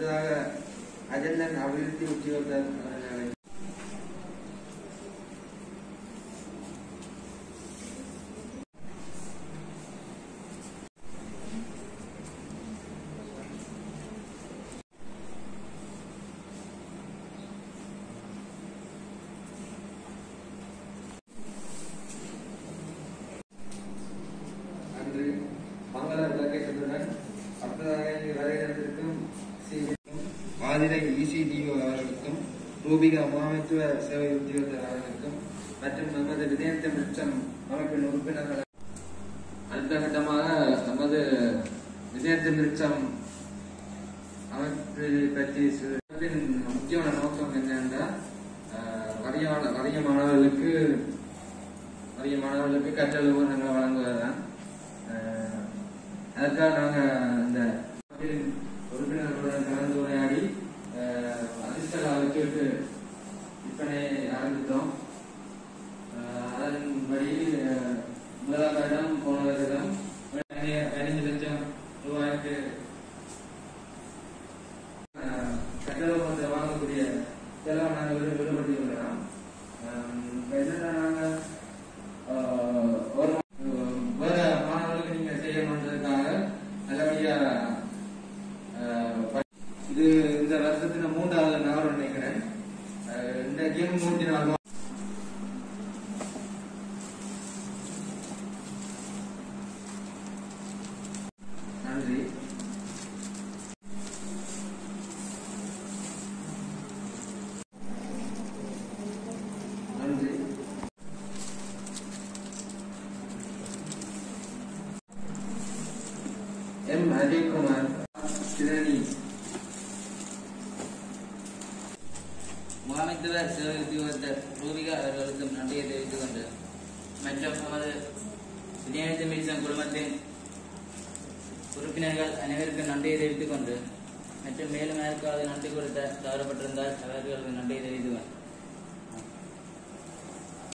அடுத்ததாக அஜந்தன் அபிவிருத்தி உத்தியோகத்தர் அவர்களை அன்று மங்கள விளக்கேற்றத்துடன் அடுத்ததாக இங்கு வருகிறதற்கும் ஆதிரை இசிடிஓ அவர்களுக்கும் ரூபிகா முகாமைத்துவ சேவை உத்தியோகத்தர் அவர்களுக்கும் மற்றும் நமது விதயத்த மிச்சம் அமைப்பின் உறுப்பினர்கள் அடுத்த கட்டமாக நமது விதயத்த மிச்சம் அமைப்பை பற்றி சொல்வதின் முக்கியமான நோக்கம் என்னென்றால் அஹ், வறிய வறிய மாணவர்களுக்கு வறிய மாணவர்களுக்கு கற்றல் உபகரணங்களை வழங்குவதுதான் அஹ், அதற்காக நாங்கள் இந்த அமைப்பின் உறுப்பினர்களுடன் கலந்துரையாடி அஹ், அதிர்ஷ்ட லாபத்திற்கு விற்பனை ஆரம்பித்தோம் அஹ், அதன்படி அஹ், முதலாம் இடம் போன வருடம் பதினைந்து லட்சம் ரூபாய்க்கு அஹ், கட்டளை போன்ற வாங்கக்கூடிய செலவை நாங்கள் விடு- விடுபட்டுள்ளோம் அஹ், இப்ப என்னன்னா நாங்கள் அஹ், ஒரு அஹ், வேற மாணவர்களுக்கு நீங்க செய்யணுன்றதுக்காக நல்லபடியா அஹ், ப- இது இந்த வருஷத்துல மூன்றாவது நகரம் நினைக்கிறேன் அஹ், இந்த கேம் மூன்று நாள் நன்றி நன்றி எம் அஜய்குமார் திரணி முகாமைத்துவ சேவை உத்தியோகத்தர் ரூபிகா அவர்களுக்கும் நன்றியை தெரிவித்துக் கொண்டு மற்றும் நமது விநியோகித்த மிச்சம் குடும்பத்தின் உறுப்பினர்கள் அனைவருக்கும் நன்றியை தெரிவித்துக் கொண்டு மற்றும் மேலும் யாருக்காவது நன்றி கொடுத்த தவறப்பட்டிருந்தால் அவர்களுக்கு நன்றியை தெரிவித்துக் கொண்டு